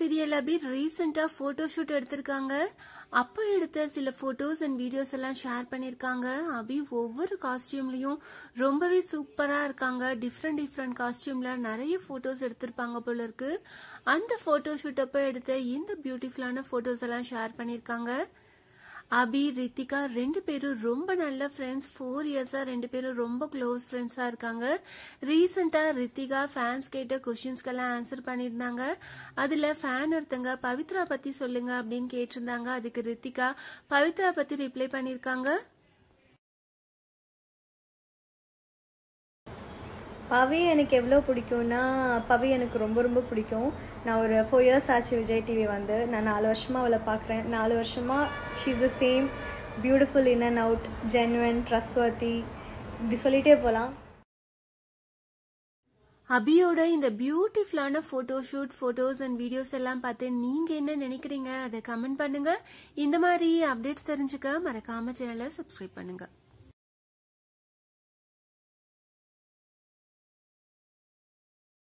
serial அபி ரீசெண்டா photo shoot எடுத்திருக்காங்க அப்ப எடுத்த சில போட்டோஸ் அண்ட் வீடியோஸ் எல்லாம் ஷேர் பண்ணிருக்காங்க அபி ஒவ்வொரு காஸ்டியூம்லயும் ரொம்பவே சூப்பரா இருக்காங்க டிஃப்ரெண்ட் டிஃப்ரெண்ட் காஸ்டியூம்ல நிறைய போட்டோஸ் எடுத்திருப்பாங்க போல இருக்கு அந்த போட்டோ ஷூட் அப்ப எடுத்த இந்த பியூட்டிஃபுல்லான போட்டோஸ் எல்லாம் ஷேர் பண்ணிருக்காங்க அபி ரித்திகா ரெண்டு பேரும் ரொம்ப நல்ல ஃப்ரெண்ட்ஸ் ஃபோர் இயர்ஸா ரெண்டு பேரும் ரொம்ப க்ளோஸ் ஃப்ரெண்ட்ஸா இருக்காங்க ரீசெண்டா ரித்திகா ஃபேன்ஸ் கேட்ட கொஸ்டின்ஸ்க்கெல்லாம் ஆன்சர் பண்ணியிருந்தாங்க அதுல ஃபேன் ஒருத்தங்க பவித்ரா பத்தி சொல்லுங்க அப்படின்னு கேட்டிருந்தாங்க அதுக்கு ரித்திகா பவித்ரா பத்தி ரிப்ளை பண்ணிருக்காங்க பவி எனக்கு எவ்வளோ பிடிக்கும்னா பவி எனக்கு ரொம்ப ரொம்ப பிடிக்கும் நான் ஒரு ஃபோர் இயர்ஸ் ஆச்சு விஜய் டிவி வந்து நான் நாலு வருஷமாக அவளை பார்க்குறேன் நாலு வருஷமாக she is the same beautiful in and out genuine trustworthy இப்படி சொல்லிகிட்டே போகலாம் அபியோட இந்த பியூட்டிஃபுல்லான photo shoot photos and videos எல்லாம் பார்த்து நீங்க என்ன நினைக்கிறீங்க அதை கமெண்ட் பண்ணுங்க இந்த மாதிரி அப்டேட்ஸ் தெரிஞ்சுக்க மறக்காம சேனலை சப்ஸ்கிரைப் பண்ணுங்க